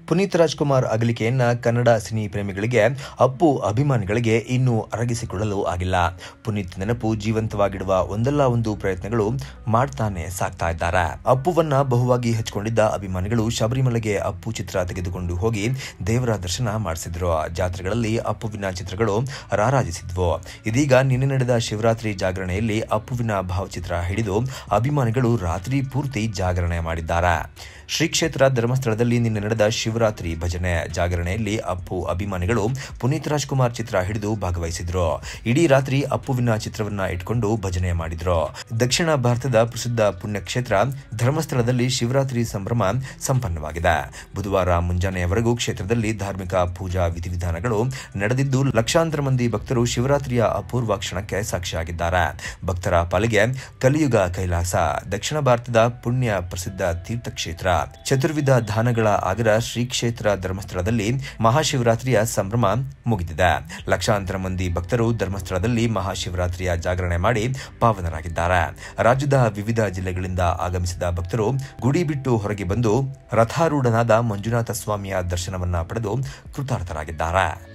ಪುನೀತ್ ರಾಜ್ಕುಮಾರ್ ಅಗಲಿಕೆಯನ್ನ ಕನ್ನಡ ಸಿನಿ ಪ್ರೇಮಿಗಳಿಗೆ ಅಪ್ಪು ಅಭಿಮಾನಿಗಳಿಗೆ ಇನ್ನೂ ಅರಗಿಸಿಕೊಳ್ಳಲು ಆಗಿಲ್ಲ ಪುನೀತ್ ನೆನಪು ಜೀವಂತವಾಗಿಡುವ ಒಂದಲ್ಲ ಒಂದು ಪ್ರಯತ್ನಗಳು ಮಾಡ್ತಾನೆ ಸಾಕ್ತಾ ಇದ್ದಾರೆ ಅಪ್ಪುವನ್ನ ಬಹುವಾಗಿ ಹಚ್ಕೊಂಡಿದ್ದ ಅಭಿಮಾನಿಗಳು ಶಬರಿಮಲೆಗೆ ಅಪ್ಪು ಚಿತ್ರ ತೆಗೆದುಕೊಂಡು ಹೋಗಿ ದೇವರ ದರ್ಶನ ಮಾಡಿಸಿದ್ರು ಜಾತ್ರೆಗಳಲ್ಲಿ ಅಪ್ಪುವಿನ ಚಿತ್ರಗಳು ರಾರಾಜಿಸಿದ್ವು ಇದೀಗ ನಿನ್ನೆ ನಡೆದ ಶಿವರಾತ್ರಿ ಜಾಗರಣೆಯಲ್ಲಿ ಅಪ್ಪುವಿನ ಭಾವಚಿತ್ರ ಹಿಡಿದು ಅಭಿಮಾನಿಗಳು ರಾತ್ರಿ ಪೂರ್ತಿ ಜಾಗರಣೆ ಮಾಡಿದ್ದಾರೆ ಶ್ರೀ ಕ್ಷೇತ್ರ ಧರ್ಮಸ್ಥಳದಲ್ಲಿ ನಿನ್ನೆ ನಡೆದ ಶಿವರಾತ್ರಿ ಭಜನೆ ಜಾಗರಣೆಯಲ್ಲಿ ಅಪ್ಪು ಅಭಿಮಾನಿಗಳು ಪುನೀತ್ ರಾಜ್ಕುಮಾರ್ ಚಿತ್ರ ಹಿಡಿದು ಭಾಗವಹಿಸಿದ್ರು ಇಡೀ ರಾತ್ರಿ ಅಪ್ಪುವಿನ ಚಿತ್ರವನ್ನ ಇಟ್ಕೊಂಡು ಭಜನೆ ಮಾಡಿದ್ರು ದಕ್ಷಿಣ ಭಾರತದ ಪ್ರಸಿದ್ಧ ಪುಣ್ಯಕ್ಷೇತ್ರ ಧರ್ಮಸ್ಥಳದಲ್ಲಿ ಶಿವರಾತ್ರಿ ಸಂಭ್ರಮ ಸಂಪನ್ನವಾಗಿದೆ ಬುಧವಾರ ಮುಂಜಾನೆಯವರೆಗೂ ಕ್ಷೇತ್ರದಲ್ಲಿ ಧಾರ್ಮಿಕ ಪೂಜಾ ವಿಧಿವಿಧಾನಗಳು ನಡೆದಿದ್ದು ಲಕ್ಷಾಂತರ ಮಂದಿ ಭಕ್ತರು ಶಿವರಾತ್ರಿಯ ಅಪೂರ್ವ ಕ್ಷಣಕ್ಕೆ ಸಾಕ್ಷಿಯಾಗಿದ್ದಾರೆ ಭಕ್ತರ ಪಾಲಿಗೆ ಕಲಿಯುಗ ಕೈಲಾಸ ದಕ್ಷಿಣ ಭಾರತದ ಪುಣ್ಯ ಪ್ರಸಿದ್ಧ ತೀರ್ಥಕ್ಷೇತ್ರ ಚತುರ್ವಿಧ ದಾನಗಳ ಆಗರ ಶ್ರೀ ಕ್ಷೇತ್ರ ಧರ್ಮಸ್ಥಳದಲ್ಲಿ ಮಹಾಶಿವರಾತ್ರಿಯ ಸಂಭ್ರಮ ಮುಗಿದಿದೆ ಲಕ್ಷಾಂತರ ಮಂದಿ ಭಕ್ತರು ಧರ್ಮಸ್ಥಳದಲ್ಲಿ ಮಹಾಶಿವರಾತ್ರಿಯ ಜಾಗರಣೆ ಮಾಡಿ ಪಾವನರಾಗಿದ್ದಾರೆ ರಾಜ್ಯದ ವಿವಿಧ ಜಿಲ್ಲೆಗಳಿಂದ ಆಗಮಿಸಿದ ಭಕ್ತರು ಗುಡಿ ಬಿಟ್ಟು ಹೊರಗೆ ಬಂದು ರಥಾರೂಢನಾದ ಮಂಜುನಾಥ ಸ್ವಾಮಿಯ ದರ್ಶನವನ್ನ ಪಡೆದು ಕೃತಾರ್ಥರಾಗಿದ್ದಾರೆ